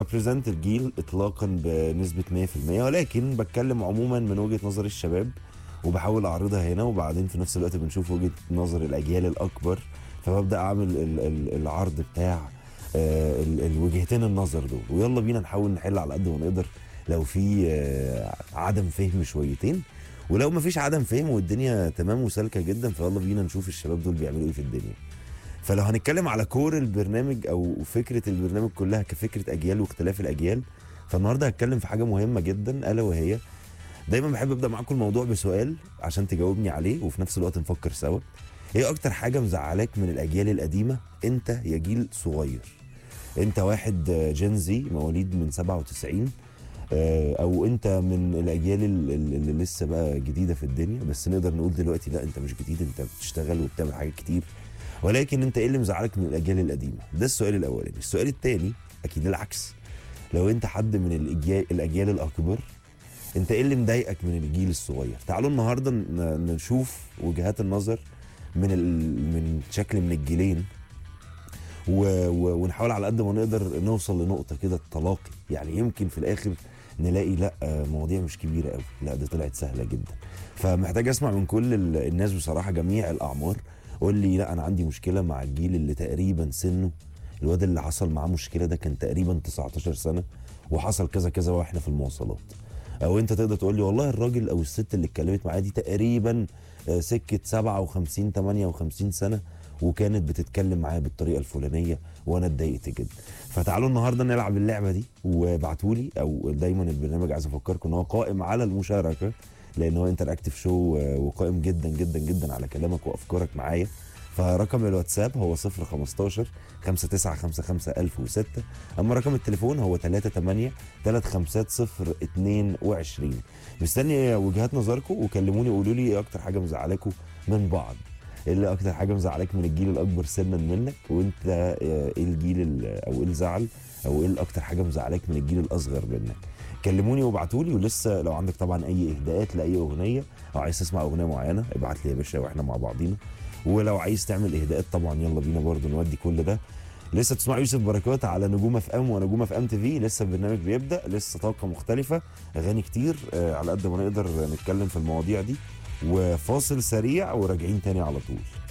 بريزنت الجيل اطلاقا بنسبه 100% ولكن بتكلم عموما من وجهه نظر الشباب وبحاول اعرضها هنا وبعدين في نفس الوقت بنشوف وجهه نظر الاجيال الاكبر فببدا اعمل ال ال العرض بتاع آه، ال- الوجهتين النظر دول ويلا بينا نحاول نحل على قد ما نقدر لو في آه، عدم فهم شويتين ولو ما فيش عدم فهم والدنيا تمام وسالكه جدا فيلا بينا نشوف الشباب دول بيعملوا ايه في الدنيا فلو هنتكلم على كور البرنامج او فكره البرنامج كلها كفكره اجيال واختلاف الاجيال فالنهارده هتكلم في حاجه مهمه جدا الا وهي دايما بحب ابدا معاكم الموضوع بسؤال عشان تجاوبني عليه وفي نفس الوقت نفكر سوا ايه اكتر حاجه مزعلاك من الاجيال القديمه انت يا جيل صغير انت واحد جنزي مواليد من 97 آه، او انت من الاجيال ال- ال- اللي لسه بقى جديده في الدنيا بس نقدر نقول دلوقتي لا انت مش جديد انت بتشتغل وبتعمل حاجات كتير ولكن انت ايه اللي مزعلك من الاجيال القديمه ده السؤال الاولاني السؤال الثاني اكيد العكس لو انت حد من الاجيال الاجيال الاكبر انت ايه اللي مضايقك من الجيل الصغير تعالوا النهارده ن- نشوف وجهات النظر من ال... من شكل من الجيلين و... و... ونحاول على قد ما نقدر نوصل لنقطه كده تلاقي يعني يمكن في الاخر نلاقي لا آه، مواضيع مش كبيره قوي لا دي طلعت سهله جدا فمحتاج اسمع من كل ال- الناس بصراحه جميع الاعمار قول لي لا انا عندي مشكله مع الجيل اللي تقريبا سنه الواد اللي حصل معاه مشكله ده كان تقريبا 19 سنه وحصل كذا كذا واحنا في المواصلات او انت تقدر تقول لي والله الراجل او الست اللي اتكلمت معايا دي تقريبا آه، سكه 57 58 سنه وكانت بتتكلم معايا بالطريقه الفلانيه وانا اتضايقت جدا فتعالوا النهارده نلعب اللعبه دي وابعتوا لي او دايما البرنامج عايز افكركم ان هو قائم على المشاركه لان هو انتراكتيف شو آه، وقائم جدا جدا جدا على كلامك وافكارك معايا فرقم الواتساب هو 015 5955006 اما رقم التليفون هو 38 350 مستني وجهات نظركم وكلموني قولوا لي ايه اكتر حاجه مزعلاكم من بعض ايه اللي اكتر حاجه مزعلاك من الجيل الاكبر سنا منك وانت آه، ايه الجيل ال- او ايه الزعل او ايه اكتر حاجه مزعلاك من الجيل الاصغر منك كلموني وابعتوا لي ولسه لو عندك طبعا اي اهداءات لاي اغنيه او عايز تسمع اغنيه معينه ابعت لي يا باشا واحنا مع بعضينا ولو عايز تعمل اهداءات طبعا يلا بينا برضو نودي كل ده لسه بتسمع يوسف بركات على نجوم اف ام ونجوم اف ام تي في لسه البرنامج بيبدا لسه طاقه مختلفه اغاني كتير آه، على قد ما نقدر نتكلم في المواضيع دي وفاصل سريع وراجعين تاني على طول